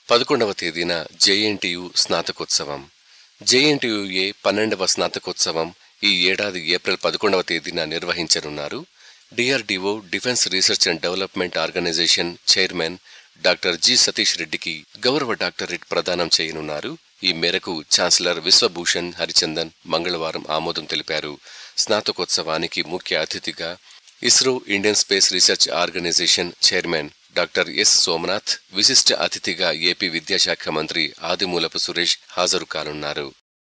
పదకొండవ తేదీన JNTU స్నాతకోత్సవం JNTUA పన్నెండవ స్నాతకోత్సవం ఈ ఏడాది ఏప్రిల్ పదకొండవ తేదీన నిర్వహించనున్నారు DRDO defence research and development organisation chairman doctor G Satish రెడ్డికి గౌరవ డాక్టరేట్ ప్రదానం చేయనున్నారు ఈ మేరకు ఛాన్సలర్ విశ్వభూషణ్ హరిచందన్ మంగళవారం ఆమోదం తెలిపారు స్నాతకోత్సవానికి ముఖ్య అతిథిగా ISRO Indian space research organisation chairman doctor S Somanath విశిష్ట అతిథిగా ఏపీ విద్యాశాఖ మంత్రి ఆదిమూలపు సురేష్ హాజరు కానున్నారు